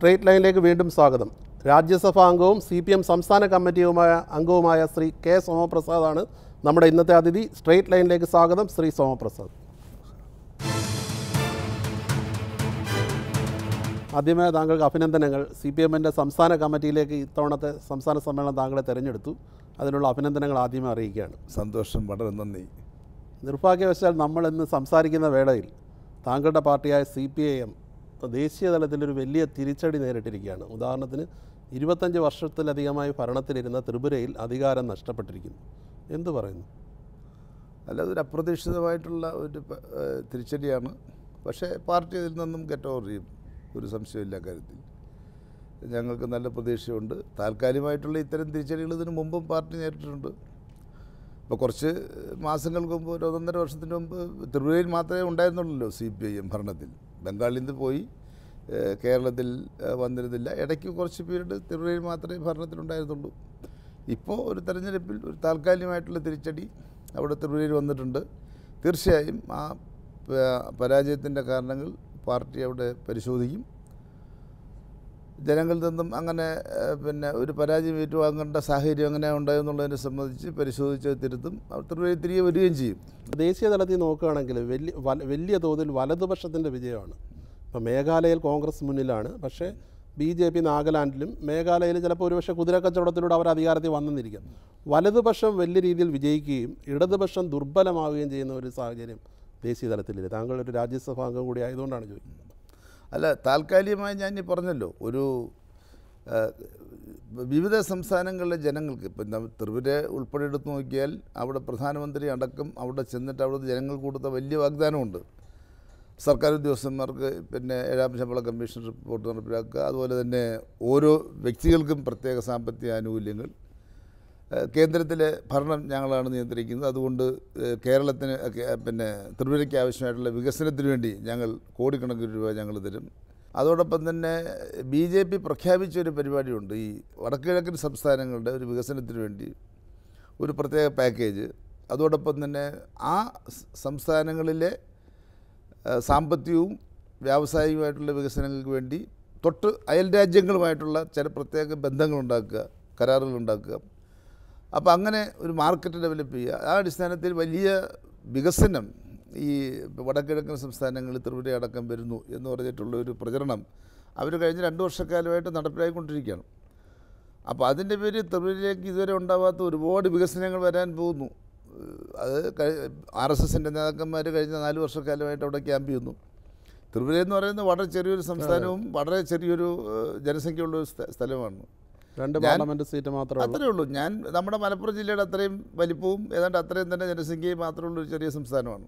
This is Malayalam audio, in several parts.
സ്ട്രേറ്റ് ലൈനിലേക്ക് വീണ്ടും സ്വാഗതം രാജ്യസഭാ അംഗവും സി പി എം സംസ്ഥാന കമ്മിറ്റിയുമായ അംഗവുമായ ശ്രീ കെ സോമപ്രസാദാണ് നമ്മുടെ ഇന്നത്തെ അതിഥി സ്ട്രേറ്റ് ലൈനിലേക്ക് സ്വാഗതം ശ്രീ സോമപ്രസാദ് ആദ്യമേ താങ്കൾക്ക് അഭിനന്ദനങ്ങൾ സി പി എമ്മിൻ്റെ സംസ്ഥാന കമ്മിറ്റിയിലേക്ക് ഇത്തവണത്തെ സംസ്ഥാന സമ്മേളനം താങ്കളെ തിരഞ്ഞെടുത്തു അതിനുള്ള അഭിനന്ദനങ്ങൾ ആദ്യമേ അറിയിക്കുകയാണ് സന്തോഷം വളരെ നന്ദി നിർഭാഗ്യവശാൽ നമ്മൾ ഇന്ന് സംസാരിക്കുന്ന വേളയിൽ താങ്കളുടെ പാർട്ടിയായ സി പി ഐ എം ദേശീയ തലത്തിലൊരു വലിയ തിരിച്ചടി നേരിട്ടിരിക്കുകയാണ് ഉദാഹരണത്തിന് ഇരുപത്തഞ്ച് വർഷത്തിലധികമായി ഭരണത്തിലിരുന്ന ത്രിപുരയിൽ അധികാരം നഷ്ടപ്പെട്ടിരിക്കുന്നു എന്തു പറയുന്നു അല്ല അതൊരു അപ്രതീക്ഷിതമായിട്ടുള്ള ഒരു പ- ഏഹ് തിരിച്ചടിയാണ് പക്ഷേ പാർട്ടി അതിൽ നിന്നും ഗെറ്റ് ഓവർ ചെയ്യും ഒരു സംശയമില്ല കാര്യത്തിൽ ഞങ്ങൾക്ക് നല്ല പ്രതീക്ഷയുണ്ട് താൽക്കാലികമായിട്ടുള്ള ഇത്തരം തിരിച്ചടികൾ ഇതിനു മുമ്പും പാർട്ടി നേരിട്ടിട്ടുണ്ട് ഇപ്പോൾ കുറച്ച് മാസങ്ങൾക്ക് മുമ്പ് ഒരു ഒന്നൊന്നര വർഷത്തിന് മുമ്പ് ത്രിപുരയിൽ മാത്രമേ ഉണ്ടായിരുന്നുള്ളൂ സി പി ഐ എം ഭരണത്തിൽ ബംഗാളിൽ നിന്ന് പോയി ഏഹ് കേരളത്തിൽ ഏഹ് വന്നിരുന്നില്ല ഇടയ്ക്ക് കുറച്ച് പീരീഡ് ത്രിപുരയിൽ മാത്രമേ ഭരണത്തിലുണ്ടായിരുന്നുള്ളൂ ഇപ്പോൾ ഒരു തെരഞ്ഞെടുപ്പിൽ ഒരു താൽക്കാലികമായിട്ടുള്ള തിരിച്ചടി അവിടെ ത്രിപുരയിൽ വന്നിട്ടുണ്ട് തീർച്ചയായും ആ പ- പരാജയത്തിൻ്റെ കാരണങ്ങൾ പാർട്ടി അവിടെ പരിശോധിക്കും ജനങ്ങളിൽ നിന്നും അങ്ങനെ ഏഹ്, പിന്നെ ഒരു പരാജയം ഏറ്റുവാങ്ങേണ്ട സാഹചര്യം അങ്ങനെ ഉണ്ടായെന്നുള്ളതിനെ സംബന്ധിച്ച് പരിശോധിച്ച് തിരുത്തും അവർ ത്രിപുരയിൽ തിരികെ വരികയും ചെയ്യും ദേശീയ തലത്തിൽ നോക്കുകയാണെങ്കിൽ വലിയ വല- വലിയ തോതിൽ വലതുപക്ഷത്തിൻ്റെ വിജയമാണ് ഇപ്പോൾ മേഘാലയയിൽ കോൺഗ്രസ് മുന്നിലാണ് പക്ഷേ ബി ജെ പി നാഗാലാൻഡിലും മേഘാലയയിൽ ചിലപ്പോൾ ഒരുപക്ഷെ കുതിരക്കച്ചവടത്തിലൂടെ അവർ അധികാരത്തിൽ വന്നെന്നിരിക്കും വലതുപക്ഷം വലിയ രീതിയിൽ വിജയിക്കുകയും ഇടതുപക്ഷം ദുർബലമാവുകയും ചെയ്യുന്ന ഒരു സാഹചര്യം ദേശീയ തലത്തിലില്ല താങ്കൾ ഒരു രാജ്യസഭാ അംഗം കൂടി ആയതുകൊണ്ടാണ് ചോദിക്കുന്നത് അല്ല താൽക്കാലികമായി ഞാൻ ഈ പറഞ്ഞല്ലോ ഒരു ആ, വിവിധ സംസ്ഥാനങ്ങളിലെ ജനങ്ങൾക്ക് ഇപ്പം നമ്മ ത്രിപുര ഉൾപ്പെടെ എടുത്ത് നോക്കിയാൽ അവിടെ പ്രധാനമന്ത്രി അടക്കം അവിടെ ചെന്നിട്ട് അവിടുത്തെ ജനങ്ങൾക്ക് കൊടുത്ത വലിയ വാഗ്ദാനമുണ്ട് സർക്കാർ ഉദ്യോഗസ്ഥന്മാർക്ക് പിന്നെ ഏഴാം ശമ്പള കമ്മീഷൻ റിപ്പോർട്ട് നടപ്പിലാക്കുക അതുപോലെ തന്നെ ഓരോ വ്യക്തികൾക്കും പ്രത്യേക സാമ്പത്തിക ആനുകൂല്യങ്ങൾ ഏഹ് കേന്ദ്രത്തിലെ ഭരണം ഞങ്ങളാണ് നിയന്ത്രിക്കുന്നത് അതുകൊണ്ട് ഏഹ് കേരളത്തിന് ഒക്കെ, പിന്നെ ത്രിപുരയ്ക്ക് ആവശ്യമായിട്ടുള്ള വികസനത്തിന് വേണ്ടി ഞങ്ങൾ കോടിക്കണക്കിന് രൂപ ഞങ്ങൾ തരും അതോടൊപ്പം തന്നെ ബി ജെ പി പ്രഖ്യാപിച്ച ഒരു പരിപാടിയുണ്ട് ഈ വടക്കുകിഴക്കൻ സംസ്ഥാനങ്ങളുടെ ഒരു വികസനത്തിന് വേണ്ടി ഒരു പ്രത്യേക പാക്കേജ് അതോടൊപ്പം തന്നെ ആ സ് സംസ്ഥാനങ്ങളിലെ ഏഹ് സാമ്പത്തികവും വ്യാവസായികമായിട്ടുള്ള വികസനങ്ങൾക്ക് വേണ്ടി തൊട്ട് അയൽ രാജ്യങ്ങളുമായിട്ടുള്ള ചില പ്രത്യേക ബന്ധങ്ങളുണ്ടാക്കുക കരാറുകളുണ്ടാക്കുക അപ്പോൾ അങ്ങനെ ഒരു മാർക്കറ്റ് ഡെവലപ്പ് ചെയ്യുക ആ അടിസ്ഥാനത്തിൽ വലിയ വികസനം ഈ വടക്കിഴക്കൻ സംസ്ഥാനങ്ങളിൽ ത്രിപുര അടക്കം വരുന്നു എന്ന് പറഞ്ഞിട്ടുള്ള ഒരു പ്രചരണം അവർ കഴിഞ്ഞ രണ്ട് വർഷക്കാലമായിട്ട് നടപ്പിലായിക്കൊണ്ടിരിക്കുകയാണ് അപ്പോൾ അതിൻ്റെ പേര് ത്രിപുരയിലേക്ക് ഇതുവരെ ഉണ്ടാവാത്ത ഒരുപാട് വികസനങ്ങൾ വരാൻ പോകുന്നു ഏഹ് അത് ആർ എസ് എസിൻ്റെ നേതാക്കന്മാർ കഴിഞ്ഞ നാല് വർഷക്കാലമായിട്ട് അവിടെ ക്യാമ്പ് ചെയ്യുന്നു ത്രിപുര എന്ന് പറയുന്നത് വളരെ ചെറിയൊരു സംസ്ഥാനവും വളരെ ചെറിയൊരു ഏഹ് ജനസംഖ്യയുള്ള ഒരു സ്ഥ- സ്ഥലമാണ് രണ്ട് പാർലമെൻറ്റ് സീറ്റ് മാത്രമേ ഉള്ളൂ അത്രേ ഉള്ളൂ ഞാൻ നമ്മുടെ മലപ്പുറം ജില്ലയുടെ അത്രയും വലിപ്പവും ഏതാണ്ട് അത്രയും തന്നെ ജനസംഖ്യയും മാത്രമുള്ള ഒരു ചെറിയ സംസ്ഥാനമാണ്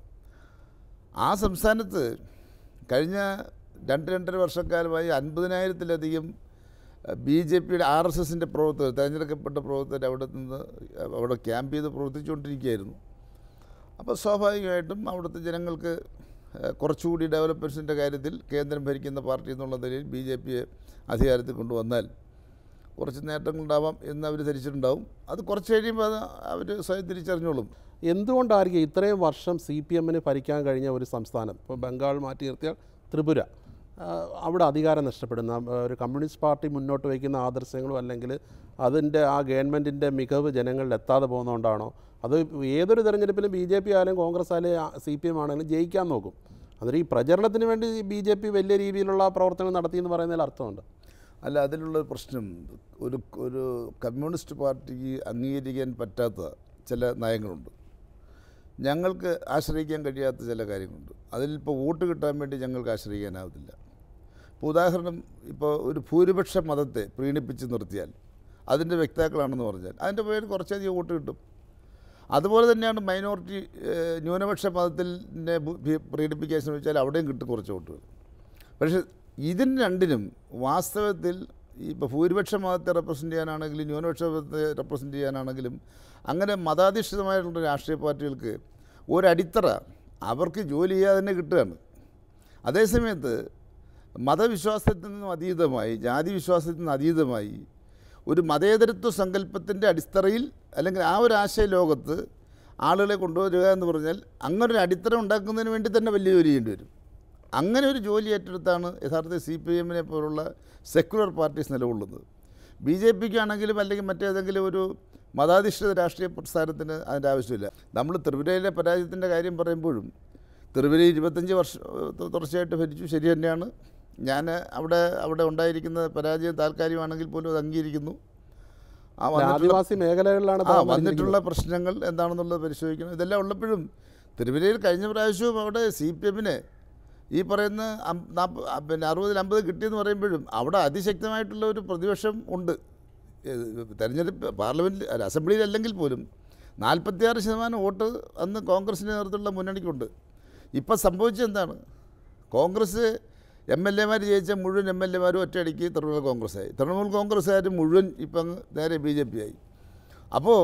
ആ സംസ്ഥാനത്ത് കഴിഞ്ഞ രണ്ട് രണ്ടര വർഷക്കാലമായി അൻപതിനായിരത്തിലധികം ബി ജെ പിയുടെ ആർ എസ് എസിൻ്റെ പ്രവർത്തകർ തിരഞ്ഞെടുക്കപ്പെട്ട പ്രവർത്തകർ അവിടെ നിന്ന് അവിടെ ക്യാമ്പ് ചെയ്ത് പ്രവർത്തിച്ചുകൊണ്ടിരിക്കുകയായിരുന്നു അപ്പോൾ സ്വാഭാവികമായിട്ടും അവിടുത്തെ ജനങ്ങൾക്ക് ഏഹ്, കുറച്ചുകൂടി ഡെവലപ്മെൻറ്റ്സിൻ്റെ കാര്യത്തിൽ കേന്ദ്രം ഭരിക്കുന്ന പാർട്ടി എന്നുള്ള നിലയിൽ ബി ജെ പിയെ അധികാരത്തിൽ കൊണ്ടുവന്നാൽ കുറച്ച് നേട്ടങ്ങളുണ്ടാവാം എന്ന് അവർ ധരിച്ചിട്ടുണ്ടാവും അത് കുറച്ച് കഴിയുമ്പോൾ അത് അവർ സ്വയം തിരിച്ചറിഞ്ഞോളും എന്തുകൊണ്ടായിരിക്കും ഇത്രയും വർഷം സി പി എമ്മിന് ഭരിക്കാൻ കഴിഞ്ഞ ഒരു സംസ്ഥാനം ഇപ്പോൾ ബംഗാൾ മാറ്റി നിർത്തിയാൽ ത്രിപുര ആ, അവിടെ അധികാരം നഷ്ടപ്പെടുന്ന ആ, ഒരു കമ്മ്യൂണിസ്റ്റ് പാർട്ടി മുന്നോട്ട് വയ്ക്കുന്ന ആദർശങ്ങളും അല്ലെങ്കിൽ അതിൻ്റെ ആ ഗവൺമെൻറ്റിൻ്റെ മികവ് ജനങ്ങളിൽ എത്താതെ പോകുന്നതുകൊണ്ടാണോ അത് ഏതൊരു തെരഞ്ഞെടുപ്പിലും ബി ജെ പി ആയാലും കോൺഗ്രസ് ആയാലും സി പി എം ആണെങ്കിലും ജയിക്കാൻ നോക്കും അന്നേരം ഈ പ്രചരണത്തിന് വേണ്ടി ബി ജെ പി വലിയ രീതിയിലുള്ള പ്രവർത്തനങ്ങൾ നടത്തിയെന്ന് പറയുന്നതിൽ അർത്ഥമുണ്ട് അല്ല അതിലുള്ള ഒരു പ്രശ്നം ഒരു ഒരു കമ്മ്യൂണിസ്റ്റ് പാർട്ടിക്ക് അംഗീകരിക്കാൻ പറ്റാത്ത ചില നയങ്ങളുണ്ട് ഞങ്ങൾക്ക് ആശ്രയിക്കാൻ കഴിയാത്ത ചില കാര്യങ്ങളുണ്ട് അതിലിപ്പോൾ വോട്ട് കിട്ടാൻ വേണ്ടി ഞങ്ങൾക്ക് ആശ്രയിക്കാനാവത്തില്ല ഇപ്പോൾ ഉദാഹരണം ഇപ്പോൾ ഒരു ഭൂരിപക്ഷ മതത്തെ പ്രീണിപ്പിച്ച് നിർത്തിയാൽ അതിൻ്റെ വ്യക്താക്കളാണെന്ന് പറഞ്ഞാൽ അതിൻ്റെ പേര് കുറച്ചധികം വോട്ട് കിട്ടും അതുപോലെ തന്നെയാണ് മൈനോറിറ്റി ഏഹ്, ന്യൂനപക്ഷ മതത്തിനെ ഭൂ- ഭീ- പ്രീണിപ്പിക്കാൻ ശ്രമിച്ചാൽ അവിടെയും കിട്ടും കുറച്ച് വോട്ടുകൾ പക്ഷേ ഇതിന് രണ്ടിനും വാസ്തവത്തിൽ ഈ ഇപ്പോൾ ഭൂരിപക്ഷ മതത്തെ റെപ്രസെൻ്റ് ചെയ്യാനാണെങ്കിലും ന്യൂനപക്ഷ മതത്തെ റെപ്രസെൻ്റ് ചെയ്യാനാണെങ്കിലും അങ്ങനെ മതാധിഷ്ഠിതമായിട്ടുള്ള രാഷ്ട്രീയ പാർട്ടികൾക്ക് ഒരടിത്തറ അവർക്ക് ജോലി ചെയ്യാതെ തന്നെ കിട്ടുകയാണ് അതേസമയത്ത് മതവിശ്വാസത്തിൽ നിന്നും അതീതമായി ജാതി വിശ്വാസത്തിൽ നിന്നും അതീതമായി ഒരു മതേതരത്വ സങ്കല്പത്തിൻ്റെ അടിത്തറയിൽ അല്ലെങ്കിൽ ആ ഒരു ആശയ ലോകത്ത് ആളുകളെ കൊണ്ടുവരിക എന്ന് പറഞ്ഞാൽ അങ്ങനെ ഒരു അടിത്തറ ഉണ്ടാക്കുന്നതിന് വേണ്ടി തന്നെ വലിയ ജോലി ചെയ്യേണ്ടി വരും അങ്ങനെ ഒരു ജോലി ഏറ്റെടുത്താണ് യഥാർത്ഥത്തിൽ സി പി എമ്മിനെ പോലുള്ള സെക്യുലർ പാർട്ടീസ് നിലകൊള്ളുന്നത് ബി ജെ പിക്കാണെങ്കിലും അല്ലെങ്കിൽ മറ്റേതെങ്കിലും ഒരു മതാധിഷ്ഠിത രാഷ്ട്രീയ പ്രസ്ഥാനത്തിന് അതിൻ്റെ ആവശ്യമില്ല നമ്മൾ ത്രിപുരയിലെ പരാജയത്തിൻ്റെ കാര്യം പറയുമ്പോഴും ത്രിപുര ഇരുപത്തഞ്ച് വർഷം തു- തുടർച്ചയായിട്ട് ഭരിച്ചു ശരി തന്നെയാണ് ഞാൻ അവിടെ അവിടെ ഉണ്ടായിരിക്കുന്ന പരാജയം താൽക്കാലികമാണെങ്കിൽ പോലും അത് അംഗീകരിക്കുന്നു ആ അല്ല, വന്നിട്ടുള്ള ആദിവാസി മേഖലകളിലാണ് ആ താമസം വന്നിട്ടുള്ള പ്രശ്നങ്ങൾ എന്താണെന്നുള്ളത് പരിശോധിക്കണം ഇതെല്ലാം ഉള്ളപ്പോഴും തിരുവല്ലയിൽ കഴിഞ്ഞ പ്രാവശ്യവും അവിടെ സി പി എമ്മിന് ഈ പറയുന്ന അം- നാപ്പ- ആ, പിന്നെ അറുപതിൽ അമ്പത് കിട്ടിയെന്ന് പറയുമ്പോഴും അവിടെ അതിശക്തമായിട്ടുള്ള ഒരു പ്രതിപക്ഷം ഉണ്ട് ഏത് തെരഞ്ഞെടുപ്പ് പാർലമെൻറ്റിൽ അല്ല അസംബ്ലിയിൽ അല്ലെങ്കിൽ പോലും നാൽപ്പത്തിയാറ് ശതമാനം വോട്ട് അന്ന് കോൺഗ്രസിൻ്റെ നേതൃത്വത്തിലുള്ള മുന്നണിക്കുണ്ട് ഇപ്പം സംഭവിച്ചത് എന്താണ് കോൺഗ്രസ് എം എൽ എമാർ ജയിച്ച മുഴുവൻ എം എൽ എമാരും ഒറ്റയടിക്ക് തൃണമൂൽ കോൺഗ്രസ്സായി തൃണമൂൽ കോൺഗ്രസ്സുകാർ മുഴുവൻ ഇപ്പം അങ്ങ് നേരെ ബി ജെ പി ആയി അപ്പോൾ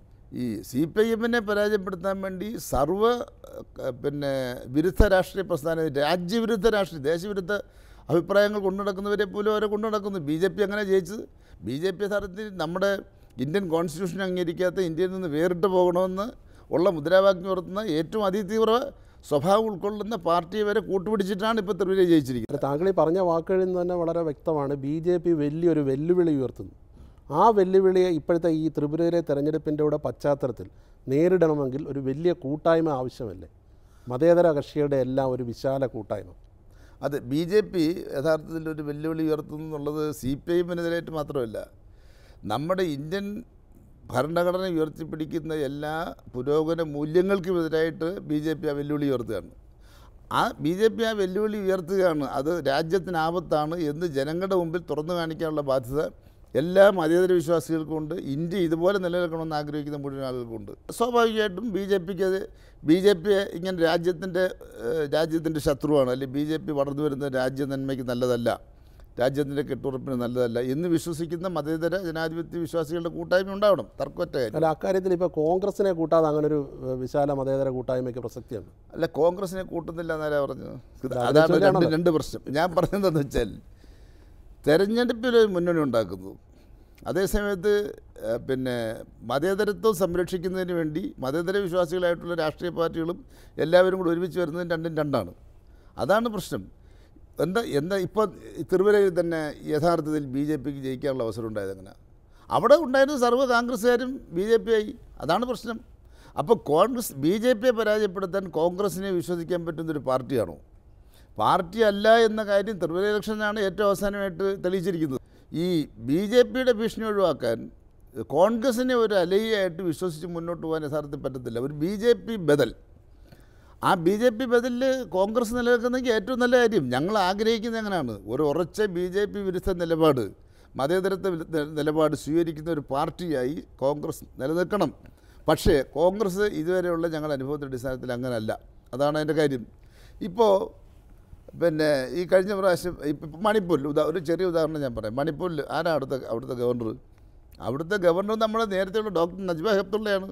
ഈ സി പി ഐ എമ്മിനെ പരാജയപ്പെടുത്താൻ വേണ്ടി സർവ്വ ഏഹ്, പിന്നെ വിരുദ്ധ രാഷ്ട്രീയ പ്രസ്ഥാനം രാജ്യവിരുദ്ധ രാഷ്ട്രീയ ദേശവിരുദ്ധ അഭിപ്രായങ്ങൾ കൊണ്ടു നടക്കുന്നവരെ പോലും അവരെ കൊണ്ടു നടക്കുന്നു ബി ജെ പി അങ്ങനെ ജയിച്ചത് ബി ജെ പി യഥാർത്ഥത്തിൽ നമ്മുടെ ഇന്ത്യൻ കോൺസ്റ്റിറ്റ്യൂഷൻ അംഗീകരിക്കാത്ത ഇന്ത്യയിൽ നിന്ന് വേറിട്ട് പോകണമെന്ന് ഉള്ള മുദ്രാവാക്യം ഉയർത്തുന്ന ഏറ്റവും അതിതീവ്ര സ്വഭാവം ഉൾക്കൊള്ളുന്ന പാർട്ടിയെ വരെ കൂട്ടുപിടിച്ചിട്ടാണ് ഇപ്പോൾ ത്രിപുര ജയിച്ചിരിക്കുന്നത് അല്ല, താങ്കൾ ഈ പറഞ്ഞ വാക്കുകളിൽ നിന്ന് തന്നെ വളരെ വ്യക്തമാണ് ബി ജെ പി വലിയൊരു വെല്ലുവിളി ഉയർത്തുന്നു ആ വെല്ലുവിളിയെ ഇപ്പോഴത്തെ ഈ ത്രിപുരയിലെ തെരഞ്ഞെടുപ്പിൻ്റെ കൂടെ പശ്ചാത്തലത്തിൽ നേരിടണമെങ്കിൽ ഒരു വലിയ കൂട്ടായ്മ ആവശ്യമല്ലേ മതേതര കക്ഷികളുടെ എല്ലാം ഒരു വിശാല കൂട്ടായ്മ അത് ബി ജെ പി യഥാർത്ഥത്തിൽ ഒരു വെല്ലുവിളി ഉയർത്തുന്നു എന്നുള്ളത് സി പി ഐഎമ്മിനെതിരായിട്ട് മാത്രമല്ല നമ്മുടെ ഇന്ത്യൻ ഭരണഘടന ഉയർത്തിപ്പിടിക്കുന്ന എല്ലാ പുരോഗമന മൂല്യങ്ങൾക്കുമെതിരായിട്ട് ബി ജെ പി ആ വെല്ലുവിളി ഉയർത്തുകയാണ് ആ ബി ജെ പി ആ വെല്ലുവിളി ഉയർത്തുകയാണ് അത് രാജ്യത്തിന് ആപത്താണ് എന്ന് ജനങ്ങളുടെ മുമ്പിൽ തുറന്നു കാണിക്കാനുള്ള ബാധ്യത എല്ലാ മതേതര വിശ്വാസികൾക്കുണ്ട് ഇന്ത്യ ഇതുപോലെ നിലനിൽക്കണമെന്ന് ആഗ്രഹിക്കുന്ന മുഴുവൻ ആളുകൾക്കുണ്ട് സ്വാഭാവികമായിട്ടും ബി ജെ പിക്ക് അത് ബി ജെ പി ഇങ്ങനെ രാജ്യത്തിൻ്റെ ഏഹ്, രാജ്യത്തിൻ്റെ ശത്രുവാണ് അല്ലെങ്കിൽ ബി ജെ പി വളർന്നു വരുന്ന രാജ്യ നന്മയ്ക്ക് നല്ലതല്ല രാജ്യത്തിൻ്റെ കെട്ടുറപ്പിന് നല്ലതല്ല എന്ന് വിശ്വസിക്കുന്ന മതേതര ജനാധിപത്യ വിശ്വാസികളുടെ കൂട്ടായ്മ ഉണ്ടാവണം തർക്കമറ്റ കാര്യം അല്ല അക്കാര്യത്തിൽ ഇപ്പോൾ കോൺഗ്രസിനെ കൂട്ടാതെ അങ്ങനെ ഒരു ഏഹ്, വിശാല മതേതര കൂട്ടായ്മയ്ക്ക് പ്രസക്തിയുണ്ട് അല്ല കോൺഗ്രസിനെ കൂട്ടുന്നില്ല എന്നാരാ പറഞ്ഞത് അത് അതാണ് രണ്ട് ആലോചിച്ചാണല്ലോ. രണ്ട് പ്രശ്നം ഞാൻ പറഞ്ഞതെന്ന് വെച്ചാൽ തെരഞ്ഞെടുപ്പിൽ ഒരു മുന്നണി ഉണ്ടാക്കുന്നു അതേസമയത്ത് ഏഹ്, പിന്നെ മതേതരത്വം സംരക്ഷിക്കുന്നതിന് വേണ്ടി മതേതര വിശ്വാസികളായിട്ടുള്ള രാഷ്ട്രീയ പാർട്ടികളും എല്ലാവരും കൂടി ഒരുമിച്ച് വരുന്നതും രണ്ടും രണ്ടാണ് അതാണ് പ്രശ്നം എന്താ എന്താ ഇപ്പോൾ തിരുവല്ലയിൽ തന്നെ യഥാർത്ഥത്തിൽ ബി ജെ പിക്ക് ജയിക്കാനുള്ള അവസരം ഉണ്ടായത് എങ്ങനെ അവിടെ ഉണ്ടായിരുന്ന സർവ്വ കോൺഗ്രസ്സുകാരും ബി ജെ പി ആയി അതാണ് പ്രശ്നം അപ്പോൾ കോൺഗ്രസ് ബി ജെ പിയെ പരാജയപ്പെടുത്താൻ കോൺഗ്രസിനെ വിശ്വസിക്കാൻ പറ്റുന്നൊരു പാർട്ടിയാണോ പാർട്ടി അല്ല എന്ന കാര്യം ത്രിപുര ഇലക്ഷനാണ് ഏറ്റവും അവസാനമായിട്ട് തെളിയിച്ചിരിക്കുന്നത് ഈ ബി ജെ പിയുടെ ഭീഷണി ഒഴിവാക്കാൻ കോൺഗ്രസിനെ ഒരു അലയായിട്ട് വിശ്വസിച്ച് മുന്നോട്ട് പോകാൻ യഥാർത്ഥത്തിൽ പറ്റത്തില്ല ഒരു ബി ജെ പി ബദൽ ആ ബി ജെ പി ബദലിൽ കോൺഗ്രസ് നിലനിൽക്കുന്നെങ്കിൽ ഏറ്റവും നല്ല കാര്യം ഞങ്ങൾ ആഗ്രഹിക്കുന്നത് എങ്ങനെയാണ് ഒരു ഉറച്ച ബി ജെ പി വിരുദ്ധ നിലപാട് മതേതരത്വ വിരുദ്ധ നിലപാട് സ്വീകരിക്കുന്ന ഒരു പാർട്ടിയായി കോൺഗ്രസ് നിലനിൽക്കണം പക്ഷേ കോൺഗ്രസ് ഇതുവരെയുള്ള ഞങ്ങളുടെ അനുഭവത്തിൻ്റെ അടിസ്ഥാനത്തിൽ അങ്ങനല്ല അതാണ് അതിൻ്റെ കാര്യം ഇപ്പോൾ പിന്നെ ഈ കഴിഞ്ഞ പ്രാവശ്യം ഇപ്പം മണിപ്പൂരിൽ ഉദാ ഒരു ചെറിയ ഉദാഹരണം ഞാൻ പറയാം മണിപ്പൂരിൽ ആരാ അവിടുത്തെ അവിടുത്തെ ഗവർണർ അവിടുത്തെ ഗവർണർ നമ്മുടെ നേരത്തെയുള്ള ഡോക്ടർ നജ്മ ഹെപ്തുള്ളയാണ്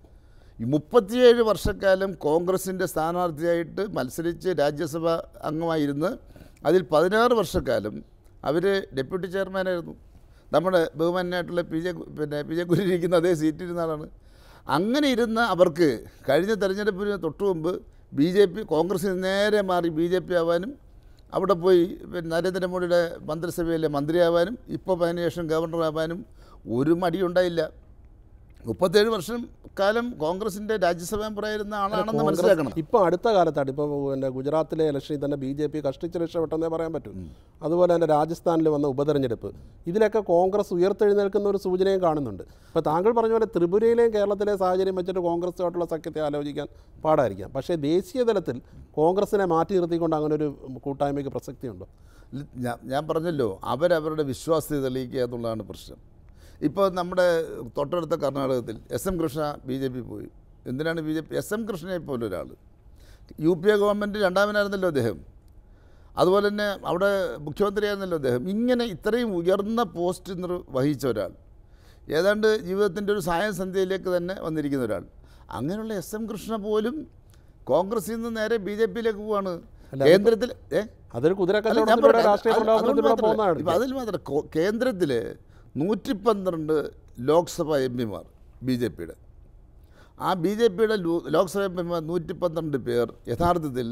ഈ മുപ്പത്തിയേഴ് വർഷക്കാലം കോൺഗ്രസിൻ്റെ സ്ഥാനാർത്ഥിയായിട്ട് മത്സരിച്ച് രാജ്യസഭ അംഗമായിരുന്ന് അതിൽ പതിനാറ് വർഷക്കാലം അവർ ഡെപ്യൂട്ടി ചെയർമാനായിരുന്നു നമ്മുടെ ബഹുമാനായിട്ടുള്ള പി ജെ പിന്നെ പി ജെ കുര്യൻ അതേ സീറ്റിരുന്ന ആളാണ് അങ്ങനെ ഇരുന്ന അവർക്ക് കഴിഞ്ഞ തെരഞ്ഞെടുപ്പിന് തൊട്ടു മുമ്പ് ബി ജെ പി കോൺഗ്രസിന് നേരെ മാറി ബി ജെ പി ആവാനും അവിടെ പോയി പിന്നെ നരേന്ദ്രമോദിയുടെ മന്ത്രിസഭയിലെ മന്ത്രിയാവാനും ഇപ്പോൾ അതിനുശേഷം ഗവർണറാവാനും ഒരു മടിയുണ്ടായില്ല മുപ്പത്തേഴ് വർഷം കാലം കോൺഗ്രസിൻ്റെ രാജ്യസഭ മെമ്പറായിരുന്ന ആളാണെന്ന് മനസ്സിലാക്കണം ഇപ്പോൾ അടുത്ത കാലത്താണ് ഇപ്പോൾ പിന്നെ ഗുജറാത്തിലെ ഇലക്ഷനിൽ തന്നെ ബി ജെ പി കഷ്ടിച്ച് രക്ഷപ്പെട്ടെന്നേ പറയാൻ പറ്റൂ അതുപോലെ തന്നെ രാജസ്ഥാനിൽ വന്ന ഉപതെരഞ്ഞെടുപ്പ് ഇതിലൊക്കെ കോൺഗ്രസ് ഉയർത്തെഴുന്നേൽക്കുന്ന ഒരു സൂചനയും കാണുന്നുണ്ട് ഇപ്പോൾ താങ്കൾ പറഞ്ഞ പോലെ ത്രിപുരയിലെയും കേരളത്തിലെ സാഹചര്യം വെച്ചിട്ട് കോൺഗ്രസുമായിട്ടുള്ള സഖ്യത്തെ ആലോചിക്കാൻ പാടായിരിക്കാം പക്ഷേ ദേശീയ തലത്തിൽ കോൺഗ്രസിനെ മാറ്റി നിർത്തിക്കൊണ്ട് അങ്ങനെ ഒരു കൂട്ടായ്മയ്ക്ക് പ്രസക്തിയുണ്ടോ ഞാൻ ഞാൻ പറഞ്ഞല്ലോ അവരവരുടെ വിശ്വാസ്യത തെളിയിക്കുക എന്നുള്ളതാണ് പ്രശ്നം ഇപ്പോൾ നമ്മുടെ തൊട്ടടുത്ത കർണാടകത്തിൽ S M Krishna B J P പോയി എന്തിനാണ് B J P S M കൃഷ്ണയെ പോലെ ഒരാൾ യു പി എ ഗവൺമെൻറ് രണ്ടാമനായിരുന്നല്ലോ അദ്ദേഹം അതുപോലെ തന്നെ അവിടെ മുഖ്യമന്ത്രിയായിരുന്നല്ലോ അദ്ദേഹം ഇങ്ങനെ ഇത്രയും ഉയർന്ന പോസ്റ്റ് നിർ വഹിച്ച ഒരാൾ ഏതാണ്ട് ജീവിതത്തിൻ്റെ ഒരു സായസന്ധ്യയിലേക്ക് തന്നെ വന്നിരിക്കുന്ന ഒരാൾ അങ്ങനെയുള്ള എസ് എം കൃഷ്ണ പോലും കോൺഗ്രസിൽ നിന്ന് നേരെ ബി ജെ പിയിലേക്ക് പോവാണ് കേന്ദ്രത്തിൽ ഏ അതൊരു അല്ല, ഞാൻ കുതിരക്കച്ചവടത്തിലൂടെ പറയട്ടെ, രാഷ്ട്രീയ അത് അതുകൊണ്ട് പ്രലോഭനത്തിലൂടെ മാത്രമല്ല. പോകുന്നതാണ് ഇപ്പം അതിൽ മാത്രം കോ- കേന്ദ്രത്തിൽ നൂറ്റി പന്ത്രണ്ട് ലോക്സഭ എം പിമാർ ബി ജെ പിയുടെ ആ ബി ജെ പിയുടെ ലോക്സഭ എം പിമാർ നൂറ്റി പന്ത്രണ്ട് പേർ യഥാർത്ഥത്തിൽ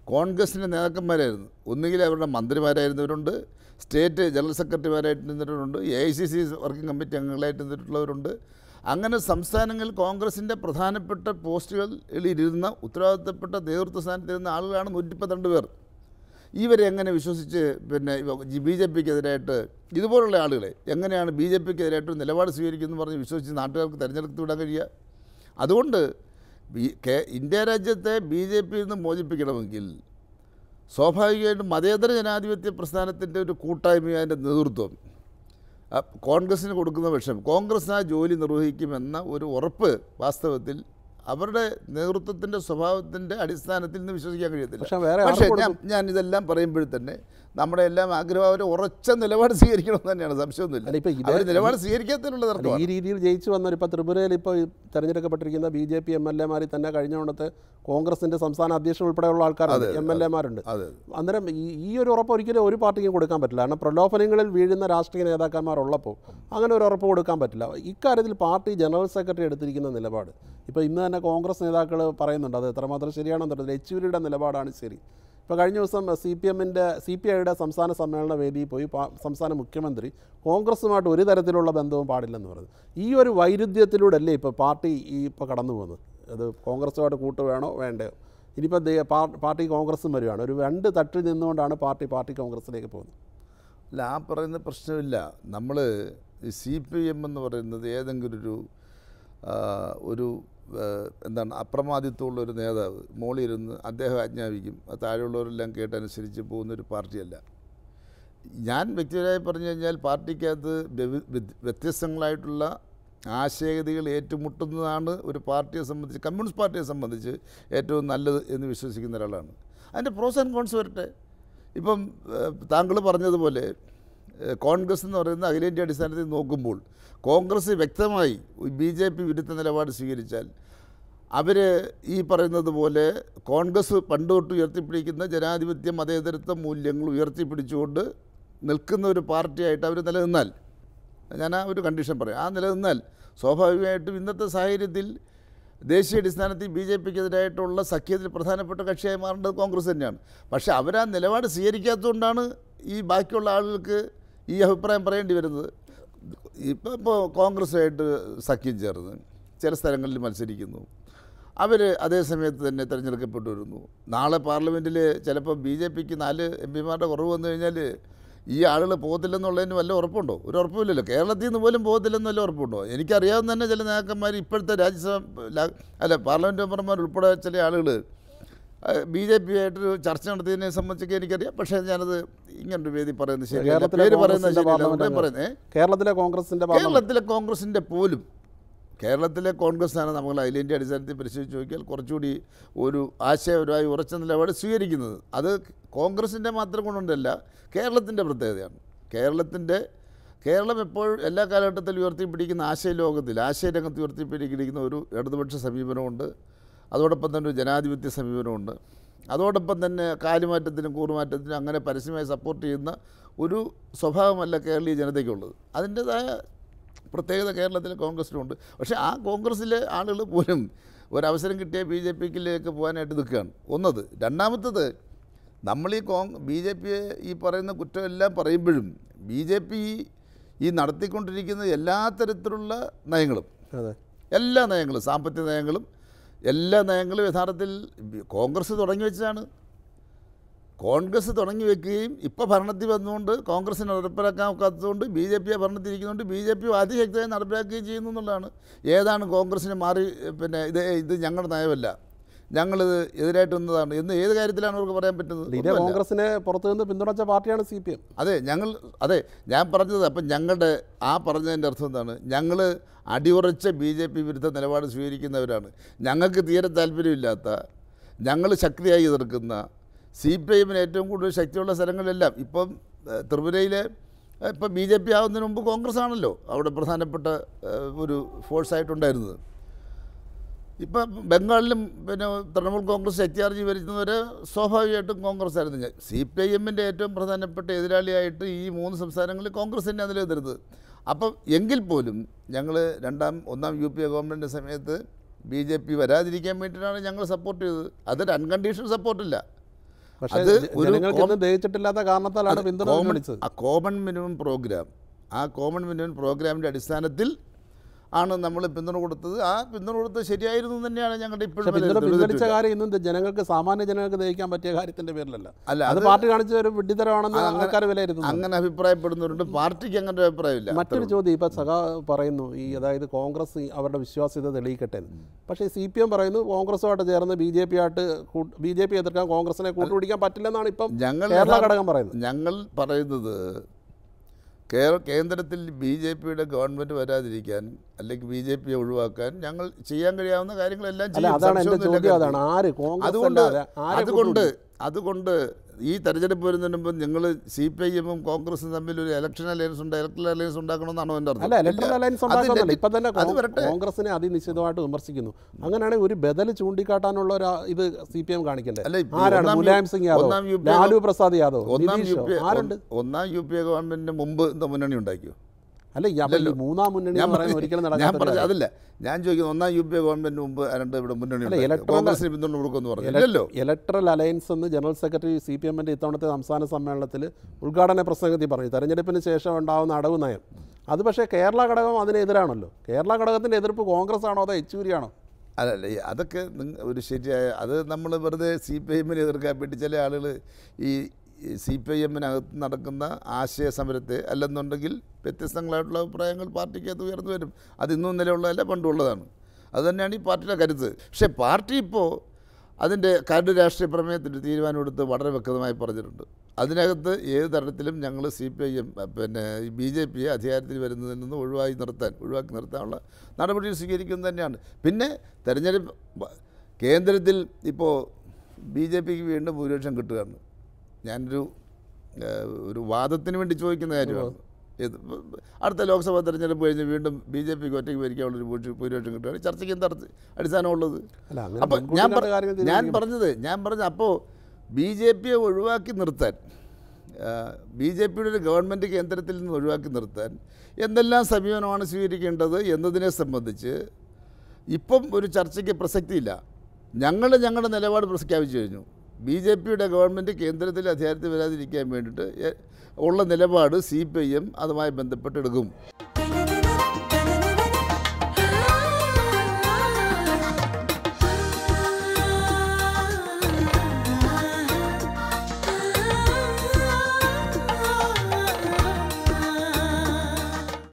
കോൺഗ്രസിൻ്റെ നേതാക്കന്മാരായിരുന്നു ഒന്നുകിൽ അവരുടെ മന്ത്രിമാരായിരുന്നവരുണ്ട് സ്റ്റേറ്റ് ജനറൽ സെക്രട്ടറിമാരായിട്ട് നിന്നിട്ടുള്ളവരുണ്ട് A I C C working committee അംഗങ്ങളായിട്ട് നിന്നിട്ടുള്ളവരുണ്ട് അങ്ങനെ സംസ്ഥാനങ്ങളിൽ കോൺഗ്രസിൻ്റെ പ്രധാനപ്പെട്ട പോസ്റ്റുകളിൽ ഇരുന്ന ഉത്തരവാദിത്തപ്പെട്ട നേതൃത്വ സ്ഥാനത്തിരുന്ന ആളുകളാണ് നൂറ്റി പന്ത്രണ്ട് പേർ ഇവരെ എങ്ങനെ വിശ്വസിച്ച് പിന്നെ ബി ജെ പിക്കെതിരായിട്ട് ഇതുപോലുള്ള ആളുകളെ എങ്ങനെയാണ് ബി ജെ പിക്കെതിരായിട്ട് ഒരു നിലപാട് സ്വീകരിക്കുമെന്ന് പറഞ്ഞ് വിശ്വസിച്ച് നാട്ടുകാർക്ക് തിരഞ്ഞെടുത്ത് വിടാൻ കഴിയുക അതുകൊണ്ട് ബി കേ ഇന്ത്യ രാജ്യത്തെ ബി ജെ പിയിൽ നിന്ന് മോചിപ്പിക്കണമെങ്കിൽ സ്വാഭാവികമായിട്ടും മതേതര ജനാധിപത്യ പ്രസ്ഥാനത്തിൻ്റെ ഒരു കൂട്ടായ്മ അതിൻ്റെ നേതൃത്വം ആ, കോൺഗ്രസ്സിന് കൊടുക്കുന്ന പക്ഷം കോൺഗ്രസ് ആ ജോലി നിർവഹിക്കുമെന്ന ഒരു ഉറപ്പ് വാസ്തവത്തിൽ അവരുടെ നേതൃത്വത്തിൻ്റെ സ്വഭാവത്തിൻ്റെ അടിസ്ഥാനത്തിൽ നിന്ന് വിശ്വസിക്കാൻ കഴിയത്തില്ല പക്ഷേ വേറെ ആർക്ക് പക്ഷേ ഞാൻ ഞാൻ ഇതെല്ലാം പറയുമ്പോൾ തന്നെ നമ്മുടെ എല്ലാം ആഗ്രഹം അവർ ഉറച്ച നിലപാട് സ്വീകരിക്കണമെന്ന് തന്നെയാണ് സംശയമൊന്നുമില്ല അല്ല, ഇപ്പൊ ഇതേ- അവർ നിലപാട് സ്വീകരിക്കാത്തതിനുള്ള അല്ല, തർക്കമാണ് ഈ രീതിയിൽ ജയിച്ചു വന്നവർ ഇപ്പോൾ ത്രിപുരയിൽ ഇപ്പോൾ തിരഞ്ഞെടുക്കപ്പെട്ടിരിക്കുന്ന B J P M L എമാരിൽ തന്നെ കഴിഞ്ഞ കൊണ്ടത്തെ കോൺഗ്രസിന്റെ സംസ്ഥാന അധ്യക്ഷൻ ഉൾപ്പെടെയുള്ള ആൾക്കാരുണ്ട് എം എൽ എമാരുണ്ട് അതെ അന്നേരം ഈ ഈ ഒരു ഉറപ്പ് ഒരിക്കലും ഒരു പാർട്ടിക്കും കൊടുക്കാൻ പറ്റില്ല കാരണം പ്രലോഭനങ്ങളിൽ വീഴുന്ന രാഷ്ട്രീയ നേതാക്കന്മാരുള്ളപ്പോൾ അങ്ങനെ ഒരു ഉറപ്പ് കൊടുക്കാൻ പറ്റില്ല ഇക്കാര്യത്തിൽ പാർട്ടി ജനറൽ സെക്രട്ടറി എടുത്തിരിക്കുന്ന നിലപാട് ഇപ്പോൾ ഇന്ന് തന്നെ കോൺഗ്രസ് നേതാക്കൾ പറയുന്നുണ്ട് അത് എത്രമാത്രം ശരിയാണെന്ന് അറിയില്ല യെച്ചൂരിയുടെ നിലപാടാണ് ശരി ഇപ്പോൾ കഴിഞ്ഞ ദിവസം സി പി എമ്മിൻ്റെ സി പി ഐയുടെ സംസ്ഥാന സമ്മേളന വേദിയിൽ പോയി പാ- സംസ്ഥാന മുഖ്യമന്ത്രി കോൺഗ്രസുമായിട്ട് ഒരു തരത്തിലുള്ള ബന്ധവും പാടില്ലെന്ന് പറഞ്ഞു ഈ ഒരു വൈരുദ്ധ്യത്തിലൂടെ അല്ലേ ഇപ്പോൾ പാർട്ടി ഈ ഇപ്പോൾ കടന്നു പോകുന്നത് അത് കോൺഗ്രസുമായിട്ട് കൂട്ട് വേണോ വേണ്ടയോ ഇനിയിപ്പോൾ ദേ- പാ- പാർട്ടി കോൺഗ്രസും വരികയാണ് ഒരു രണ്ട് തട്ടിൽ നിന്നുകൊണ്ടാണ് പാർട്ടി പാർട്ടി കോൺഗ്രസിലേക്ക് പോകുന്നത് അല്ല ആ പറയുന്ന പ്രശ്നമില്ല നമ്മൾ സി പി എം എന്ന് പറയുന്നത് ഏതെങ്കിലും ഒരു ആ, ഒരു ആ, എന്താണ് അപ്രമാദിത്വമുള്ള ഒരു നേതാവ് മോളിയിരുന്ന് അദ്ദേഹം ആജ്ഞാപിക്കും അത് താഴെയുള്ളവരെല്ലാം കേട്ടനുസരിച്ച് പോകുന്ന ഒരു പാർട്ടിയല്ല ഞാൻ വ്യക്തിപരമായി പറഞ്ഞു കഴിഞ്ഞാൽ പാർട്ടിക്കകത്ത് വ്യവ- വ്യത്യ- വ്യത്യസ്തങ്ങളായിട്ടുള്ള ആശയഗതികൾ ഏറ്റുമുട്ടുന്നതാണ് ഒരു പാർട്ടിയെ സംബന്ധിച്ച് കമ്മ്യൂണിസ്റ്റ് പാർട്ടിയെ സംബന്ധിച്ച് ഏറ്റവും നല്ലത് എന്ന് വിശ്വസിക്കുന്ന ഒരാളാണ് അതിൻ്റെ പ്രോസ് ആൻഡ് കോൺസ് വരട്ടെ ഇപ്പം താങ്കൾ പറഞ്ഞതുപോലെ ഏഹ്, കോൺഗ്രസ് എന്ന് പറയുന്ന അഖിലേന്ത്യാ അടിസ്ഥാനത്തിൽ നോക്കുമ്പോൾ കോൺഗ്രസ് വ്യക്തമായി ബി ജെ പി വിരുദ്ധ നിലപാട് സ്വീകരിച്ചാൽ അവർ ഈ പറയുന്നത് പോലെ കോൺഗ്രസ് പണ്ട് തൊട്ട് ഉയർത്തിപ്പിടിക്കുന്ന ജനാധിപത്യ മതേതരത്വ മൂല്യങ്ങൾ ഉയർത്തിപ്പിടിച്ചുകൊണ്ട് നിൽക്കുന്ന ഒരു പാർട്ടിയായിട്ട് അവർ നിലനിന്നാൽ ഞാൻ ആ ഒരു കണ്ടീഷൻ പറയാം ആ നിലനിന്നാൽ സ്വാഭാവികമായിട്ടും ഇന്നത്തെ സാഹചര്യത്തിൽ ദേശീയ അടിസ്ഥാനത്തിൽ ബി ജെ പിക്കെതിരായിട്ടുള്ള സഖ്യത്തിൽ പ്രധാനപ്പെട്ട കക്ഷിയായി മാറേണ്ടത് കോൺഗ്രസ് തന്നെയാണ് പക്ഷേ അവരാ നിലപാട് സ്വീകരിക്കാത്തതുകൊണ്ടാണ് ഈ ബാക്കിയുള്ള ആളുകൾക്ക് ഈ അഭിപ്രായം പറയേണ്ടി വരുന്നത് ഇപ്പം ഇപ്പോൾ കോൺഗ്രസ്സായിട്ട് സഖ്യം ചേർന്ന് ചില സ്ഥലങ്ങളിൽ മത്സരിക്കുന്നു അവർ അതേ സമയത്ത് തന്നെ തിരഞ്ഞെടുക്കപ്പെട്ടു വരുന്നു നാളെ പാർലമെൻറ്റിൽ ചിലപ്പോൾ ബി ജെ പിക്ക് നാല് എം പിമാരുടെ കുറവ് വന്നു കഴിഞ്ഞാൽ ഈ ആളുകൾ പോകത്തില്ലെന്നുള്ളതിന് വല്ല ഉറപ്പുണ്ടോ ഒരു ഉറപ്പുമില്ലല്ലോ കേരളത്തിൽ നിന്ന് പോലും പോകത്തില്ലെന്ന് വല്ല ഉറപ്പുണ്ടോ എനിക്കറിയാവുന്ന തന്നെ ചില നേതാക്കന്മാർ ഇപ്പോഴത്തെ രാജ്യസഭ ലാ- അല്ല പാർലമെൻറ്റ് മെമ്പർമാർ ഉൾപ്പെടെ ചില ആളുകൾ ബി ജെ പി ആയിട്ടൊരു ചർച്ച നടത്തിയതിനെ സംബന്ധിച്ചൊക്കെ എനിക്കറിയാം പക്ഷേ ഞാനത് ഇങ്ങനൊരു വേദി പറയുന്നത് ശരിയല്ല കേരളത്തിലെ പേര് പറയുന്നത് കോൺഗ്രസിന്റെ ശരിയല്ല പാർലമെന്റ് അതുകൊണ്ടാണ് പറയുന്നത് ഏ? കേരളത്തിലെ കോൺഗ്രസിന്റെ പാർലമെന്റ് കേരളത്തിലെ കോൺഗ്രസിൻ്റെ പോലും കേരളത്തിലെ കോൺഗ്രസ്സാണ് നമ്മൾ അഖിലേന്ത്യാ അടിസ്ഥാനത്തിൽ പരിശോധിച്ച് നോക്കിയാൽ കുറച്ചുകൂടി ഒരു ആശയപരമായി ഉറച്ച നിലപാട് സ്വീകരിക്കുന്നത് അത് കോൺഗ്രസിൻ്റെ മാത്രം കൊണ്ടല്ല കേരളത്തിൻ്റെ പ്രത്യേകതയാണ് കേരളത്തിൻ്റെ കേരളം എപ്പോഴും എല്ലാ കാലഘട്ടത്തിലും ഉയർത്തിപ്പിടിക്കുന്ന ആശയ ലോകത്തിൽ ആശയരംഗത്ത് ഉയർത്തിപ്പിടിക്കുന്ന ഒരു ഇടതുപക്ഷ സമീപനമുണ്ട് അതോടൊപ്പം തന്നെ ഒരു ജനാധിപത്യ സമീപനമുണ്ട് അതോടൊപ്പം തന്നെ കാലുമാറ്റത്തിനും കൂറുമാറ്റത്തിനും അങ്ങനെ പരസ്യമായി സപ്പോർട്ട് ചെയ്യുന്ന ഒരു സ്വഭാവമല്ല കേരളീയ ജനതയ്ക്കുള്ളത് അതിൻ്റേതായ പ്രത്യേകത കേരളത്തിലെ കോൺഗ്രസിനുണ്ട് പക്ഷേ ആ കോൺഗ്രസ്സിലെ ആളുകൾ പോലും ഒരവസരം കിട്ടിയ ബി ജെ പിക്കിലേക്ക് പോകാനായിട്ട് നിൽക്കുകയാണ് ഒന്നത് രണ്ടാമത്തത് നമ്മൾ ഈ കോൺ ബി ജെ പിയെ ഈ പറയുന്ന കുറ്റമെല്ലാം പറയുമ്പോഴും ബി ജെ പി ഈ നടത്തിക്കൊണ്ടിരിക്കുന്ന എല്ലാ തരത്തിലുള്ള നയങ്ങളും അതെ എല്ലാ നയങ്ങളും സാമ്പത്തിക നയങ്ങളും എല്ലാ നയങ്ങളും യഥാർത്ഥത്തിൽ ബി- കോൺഗ്രസ് തുടങ്ങി വെച്ചതാണ് കോൺഗ്രസ് തുടങ്ങി വെക്കുകയും ഇപ്പോൾ ഭരണത്തിൽ വന്നുകൊണ്ട് കോൺഗ്രസിനെ നടപ്പിലാക്കാൻ ഒക്കാത്തതുകൊണ്ട് ബി ജെ പിയെ ഭരണത്തിരിക്കുന്നുണ്ട് ബി ജെ പി അതിശക്തമായി നടപ്പിലാക്കുകയും ചെയ്യുന്നു എന്നുള്ളതാണ് ഏതാണ് കോൺഗ്രസിനെ മാറി പിന്നെ ഇത് ഇത് ഞങ്ങളുടെ നയമല്ല ഞങ്ങളിത് എതിരായിട്ട് വന്നതാണ് എന്ന് ഏത് കാര്യത്തിലാണ് അവർക്ക് പറയാൻ പറ്റുന്നത് ഇതേ ഒന്നുമല്ല. കോൺഗ്രസിനെ പുറത്തു നിന്ന് പിന്തുണച്ച പാർട്ടിയാണ് സി പി എം അതെ ഞങ്ങൾ അതെ ഞാൻ പറഞ്ഞത് അപ്പം ഞങ്ങളുടെ ആ പറഞ്ഞതിൻ്റെ അർത്ഥം എന്താണ് ഞങ്ങൾ അടിയുറച്ച ബി ജെ പി വിരുദ്ധ നിലപാട് സ്വീകരിക്കുന്നവരാണ് ഞങ്ങൾക്ക് തീരെ താല്പര്യമില്ലാത്ത ഞങ്ങൾ ശക്തിയായി എതിർക്കുന്ന സി പി ഐഎമ്മിന് ഏറ്റവും കൂടുതൽ ശക്തിയുള്ള സ്ഥലങ്ങളിലെല്ലാം ഇപ്പം ഏഹ്, ത്രിപുരയിലെ ഏഹ്, ഇപ്പം ബി ജെ പി ആവുന്നതിന് മുമ്പ് കോൺഗ്രസ് ആണല്ലോ അവിടെ പ്രധാനപ്പെട്ട ഏഹ്, ഒരു ഫോഴ്സായിട്ടുണ്ടായിരുന്നത് ഇപ്പം ബംഗാളിലും പിന്നെ തൃണമൂൽ കോൺഗ്രസ് ശക്തിയാർജി ഭരിക്കുന്നവർ സ്വാഭാവികമായിട്ടും കോൺഗ്രസ് ആയിരുന്നു ഞാൻ സി പി ഐ എമ്മിൻ്റെ ഏറ്റവും പ്രധാനപ്പെട്ട എതിരാളിയായിട്ട് ഈ മൂന്ന് സംസ്ഥാനങ്ങളിൽ കോൺഗ്രസ് തന്നെ അതിൽ എതിർത്തത് അപ്പം എങ്കിൽ പോലും ഞങ്ങൾ രണ്ടാം ഒന്നാം യു പി എ ഗവൺമെൻറ് സമയത്ത് ബി ജെ പി വരാതിരിക്കാൻ വേണ്ടിയിട്ടാണ് ഞങ്ങൾ സപ്പോർട്ട് ചെയ്തത് അതൊരു അൺകണ്ടീഷണൽ സപ്പോർട്ടില്ല പക്ഷേ അത് ജ- ഒരു ജനങ്ങൾക്ക് ഇന്ന് ദഹിച്ചിട്ടില്ലാത്ത കാരണത്താലാണ് പിന്തുണ കോമൺ പിൻവലിച്ചത് ആ കോമൺ മിനിമം പ്രോഗ്രാം ആ കോമൺ മിനിമം പ്രോഗ്രാമിൻ്റെ അടിസ്ഥാനത്തിൽ ആണ് നമ്മൾ പിന്തുണ കൊടുത്തത് ആ പിന്തുണ കൊടുത്തത് ശരിയായിരുന്നു എന്ന് തന്നെയാണ് ഞങ്ങളുടെ പക്ഷേ ഇപ്പോഴും പിന്തുണ പിൻവലിച്ച വിലയിരുത്തൽ. കാര്യം ഇന്നും ഇത് ജനങ്ങൾക്ക് സാമാന്യ ജനങ്ങൾക്ക് ദഹിക്കാൻ പറ്റിയ കാര്യത്തിന്റെ പേരിലല്ല അല്ല അത് അത് പാർട്ടി കാണിച്ച ഒരു വിഡ്ഢിത്തരമാണെന്ന് ആൾക്കാർ വിലയിരുത്തുന്നു അങ്ങനെ അഭിപ്രായപ്പെടുന്നവരുണ്ട് പാർട്ടിക്ക് അങ്ങനെ ഒരു അഭിപ്രായമില്ല മറ്റൊരു ചോദ്യം ഇപ്പം സഖാ പറയുന്നു ഈ അതായത് കോൺഗ്രസ് ഈ അവരുടെ വിശ്വാസ്യത തെളിയിക്കട്ടെ എന്ന് പക്ഷേ സി പി എം പറയുന്നു കോൺഗ്രസുമായിട്ട് ചേർന്ന് ബി ജെ പി ആയിട്ട് ബി ജെ പി എതിർക്കാൻ കോൺഗ്രസിനെ കൂട്ടുപിടിക്കാൻ പറ്റില്ലെന്നാണ് ഇപ്പം ഞങ്ങൾ കേരള യഥാർത്ഥ- ഘടകം പറയുന്നത് ഞങ്ങൾ പറയുന്നത് കേര കേന്ദ്രത്തിൽ ബി ജെ പിയുടെ ഗവൺമെൻറ് വരാതിരിക്കാൻ അല്ലെങ്കിൽ ബി ജെ പിയെ ഒഴിവാക്കാൻ ഞങ്ങൾ ചെയ്യാൻ കഴിയാവുന്ന കാര്യങ്ങളെല്ലാം അല്ല ചെയ്യും അതാണ് എൻ്റെ സംശയമൊന്നുമില്ല ചോദ്യം കാര്യത്തിൽ. അതാണ് ആര് കോൺഗ്രസ് അതുകൊണ്ട് അല്ലാതെ ആരെ അതുകൊണ്ട് അതുകൊണ്ട് ഈ തെരഞ്ഞെടുപ്പ് വരുന്നതിന് മുമ്പ് നിങ്ങൾ സി പി ഐ എമ്മും കോൺഗ്രസും തമ്മിൽ ഒരു ഇലക്ഷൻ അലയൻസ് ഉണ്ട് ഇലക്ഷൻ അലയൻസ് ഉണ്ടാക്കണമെന്നാണോ എൻ്റെ അർത്ഥം അല്ല ഇലക്ട്രൽ ഇല്ല. അലയൻസ് അത് ഉണ്ടാക്കുന്നില്ല ലെ- ഇപ്പം തന്നെ അത് വരട്ടെ. കോൺഗ്രസിനെ അതിനിശ്ചിതമായിട്ട് വിമർശിക്കുന്നു അങ്ങനെയാണെങ്കിൽ ഒരു ബദൽ ചൂണ്ടിക്കാട്ടാനുള്ള ഒരു ആ- ഇത് സി പി എം കാണിക്കണ്ടേ അല്ല, ഇപ്പൊ ആരാണ് ഒന്നാം മുലായം യു- സിംഗ് യാദവ് ഒന്നാം യു പി ലാലു പ്രസാദ് യാദവ് ഒന്നാം യു നിതീഷോ പി ആരുണ്ട് ഒന്നാം യു പി എ ഗവൺമെന്റിന് മുമ്പ് എന്താ മുന്നണി ഉണ്ടാക്കിയോ അല്ല ഈ അപ്പം ഈ മൂന്നാം മുന്നണി ഞാൻ എന്ന് പറയുന്നത് ഒരിക്കലും പറഞ്ഞ- ഞാൻ നടക്കാത്ത പറഞ്ഞത് അതല്ല ഞാൻ ചോദിക്കുന്നത് ഒന്നാം യു പി എ ഗവൺമെന്റിന് മുമ്പ് ആരണ്ട് ഇവിടെ മുന്നണി ഉണ്ടാക്കിയോ? electoral- കോൺഗ്രസിന് പിന്തുണ കൊടുക്കുമെന്ന് പറഞ്ഞില്ലല്ലോ ഇലക്ട്രൽ അലയൻസ് എന്ന് ജനറൽ സെക്രട്ടറി സി പി എമ്മിൻ്റെ ഇത്തവണത്തെ സംസ്ഥാന സമ്മേളനത്തിൽ ഉദ്ഘാടന പ്രസംഗത്തിൽ പറഞ്ഞു തെരഞ്ഞെടുപ്പിന് ശേഷം ഉണ്ടാകുന്ന അടവ് നയം അത് പക്ഷേ കേരള ഘടകം അതിനെതിരാണല്ലോ കേരള ഘടകത്തിൻ്റെ എതിർപ്പ് കോൺഗ്രസ് ആണോ അതോ യെച്ചൂരിയാണോ അല്ലല്ല ഈ അതൊക്കെ നിങ്ങ- ഒരു ശരിയായ അത് നമ്മൾ വെറുതെ സി പി ഐ എമ്മിനെ എതിർക്കാൻ വേണ്ടി ചില ആളുകൾ ഈ സി പി ഐ എമ്മിനകത്ത് നടക്കുന്ന ആശയ സമരത്തെ അല്ലെന്നുണ്ടെങ്കിൽ വ്യത്യസ്തങ്ങളായിട്ടുള്ള അഭിപ്രായങ്ങൾ പാർട്ടിക്കകത്ത് ഉയർന്നു വരും അത് ഇന്നും നിലയുള്ളതല്ല പണ്ടുള്ളതാണ് അത് തന്നെയാണ് ഈ പാർട്ടിയുടെ കരുത്ത് പക്ഷേ പാർട്ടി ഇപ്പോൾ അതിൻ്റെ കരട് രാഷ്ട്രീയ പ്രമേയത്തിൻ്റെ തീരുമാനമെടുത്ത് വളരെ വ്യക്തമായി പറഞ്ഞിട്ടുണ്ട് അതിനകത്ത് ഏത് തരത്തിലും ഞങ്ങൾ സി പി ഐ എം പിന്നെ ബി ജെ പിയെ അധികാരത്തിൽ വരുന്നതിൽ നിന്ന് ഒഴിവായി നിർത്താൻ ഒഴിവാക്കി നിർത്താനുള്ള നടപടി സ്വീകരിക്കുന്നത് തന്നെയാണ് പിന്നെ തെരഞ്ഞെടുപ്പ് ബ- കേന്ദ്രത്തിൽ ഇപ്പോൾ ബി ജെ പിക്ക് വീണ്ടും ഭൂരിപക്ഷം കിട്ടുകയാണ് ഞാനൊരു ഏഹ്, ഒരു വാദത്തിന് വേണ്ടി ചോദിക്കുന്ന കാര്യമാണ് ഇത് അടുത്ത ലോക്സഭാ തെരഞ്ഞെടുപ്പ് കഴിഞ്ഞ് വീണ്ടും ബി ജെ പിക്ക് ഒറ്റയ്ക്ക് ഭരിക്കാനുള്ളൊരു ഭൂരിപക്ഷം ഭൂരിപക്ഷം കിട്ടുകയാണ് ചർച്ചയ്ക്ക് എന്താ അർത്ഥ- അടിസ്ഥാനമുള്ളത് അല്ല അങ്ങനെ അപ്പോൾ മുൻകൂട്ടി ഞാൻ കണ്ട പറ- കാര്യങ്ങൾ ഞാൻ തീരുമാനിക്കും. പറഞ്ഞത് ഞാൻ പറഞ്ഞത് അപ്പോൾ ബി ജെ പിയെ ഒഴിവാക്കി നിർത്താൻ ബി ജെ പിയുടെ ഒരു ഗവൺമെൻറ് കേന്ദ്രത്തിൽ നിന്ന് ഒഴിവാക്കി നിർത്താൻ എന്തെല്ലാം സമീപനമാണ് സ്വീകരിക്കേണ്ടത് എന്നതിനെ സംബന്ധിച്ച് ഇപ്പം ഒരു ചർച്ചയ്ക്ക് പ്രസക്തിയില്ല ഞങ്ങൾ ഞങ്ങളുടെ നിലപാട് പ്രഖ്യാപിച്ചു കഴിഞ്ഞു ബി ജെ പിയുടെ ഗവൺമെൻറ് കേന്ദ്രത്തിൽ അധികാരത്തിൽ വരാതിരിക്കാൻ വേണ്ടിയിട്ട് എ- ഉള്ള നിലപാട് സി പി ഐ എം അതുമായി ബന്ധപ്പെട്ടെടുക്കും